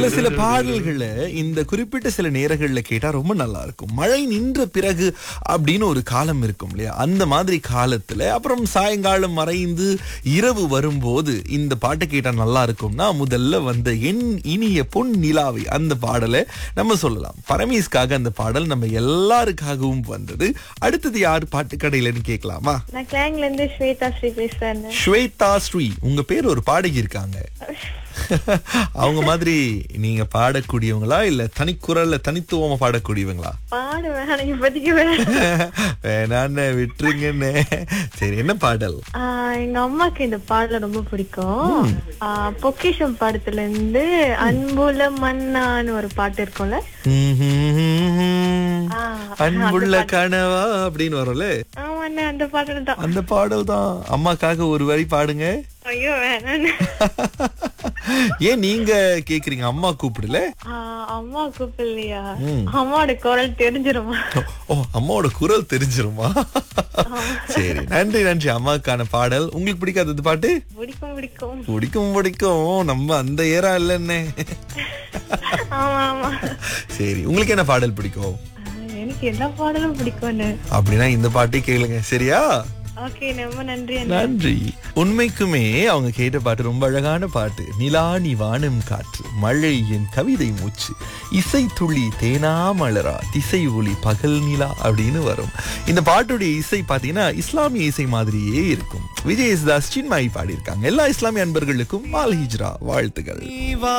சில சில பாடல்களை இந்த குறிப்பிட்ட சில நேரங்கள்ல கேட்டா ரொம்ப நல்லா இருக்கும் மழை நின்ற பிறகு அப்படின்னு ஒரு காலம் இருக்கும் இல்லையா அந்த மாதிரி காலத்துல அப்புறம் சாயங்காலம் மறைந்து இரவு வரும்போது இந்த பாட்டை கேட்டா நல்லா இருக்கும்னா முதல்ல வந்த என் இனிய பொன் நிலாவை அந்த பாடலை நம்ம சொல்லலாம் பரமேஷ்காக அந்த பாடல் நம்ம எல்லாருக்காகவும் வந்தது அடுத்தது யார் பாட்டு கடையிலன்னு கேட்கலாமா நான் கிளாங்ல இருந்து ஸ்வேதா ஸ்ரீ பேசுறேன் ஸ்வேதா ஸ்ரீ உங்க பேர் ஒரு பாடகி இருக்காங்க அவங்க மாதிரி நீங்க பாடக்கூடியவங்களா இல்ல தனிக்குரல்ல தனித்துவமா பாடக்கூடியவங்களா பாடு வேணாம் இப்போதைக்கு வேணாம் வேணான்னு விட்டுருங்கன்னு சரி என்ன பாடல் ஆஹ் எங்க அம்மாக்கு இந்த பாடல ரொம்ப பிடிக்கும் ஆஹ் பொக்கிஷம் படத்துல இருந்து அன்புல மன்னான்னு ஒரு பாட்டு இருக்கும்ல ஆஹ் அன்புள்ள கனவா அப்படின்னு வரும்ல ஆமாண்ணே அந்த பாடல் தான் அந்த பாடல் தான் அம்மாக்காக ஒரு வரி பாடுங்க ஐயோ வேணாண்ணே ஏன் நீங்க கேக்குறீங்க அம்மா கூப்பிடல ஆஹ் அம்மா கூப்பிடலையா ம். அம்மாவோட குரல் தெரிஞ்சிருமா ஓ அம்மாவோட குரல் தெரிஞ்சிருமா சரி நன்றி நன்றி அம்மாக்கான பாடல் உங்களுக்கு பிடிக்காதது பாட்டு பிடிக்கும் பிடிக்கும் பிடிக்கும் பிடிக்கும் நம்ம அந்த ஏரா இல்லைன்னு ஆமா ஆமா சரி உங்களுக்கு என்ன பாடல் பிடிக்கும் ஆஹ் எனக்கு எல்லா பாடலும் பிடிக்கும்னு அப்படின்னா இந்த பாட்டே கேளுங்க சரியா ஓகே ரொம்ப நன்றி அண்ணே. நன்றி உண்மைக்குமே அவங்க கேட்ட பாட்டு ரொம்ப அழகான பாட்டு நிலா நீ வானம் காற்று மழை என் கவிதை மூச்சு இசை துளி தேனா மலரா திசை ஒளி பகல் நிலா அப்படின்னு வரும் இந்த பாட்டுடைய இசை பாத்தீங்கன்னா இஸ்லாமிய இசை மாதிரியே இருக்கும் விஜய் யேசுதாஸ் சின்மாயி பாடியிருக்காங்க எல்லா இஸ்லாமிய அன்பர்களுக்கும் மால் ஹிஜ்ரா வாழ்த்துக்கள்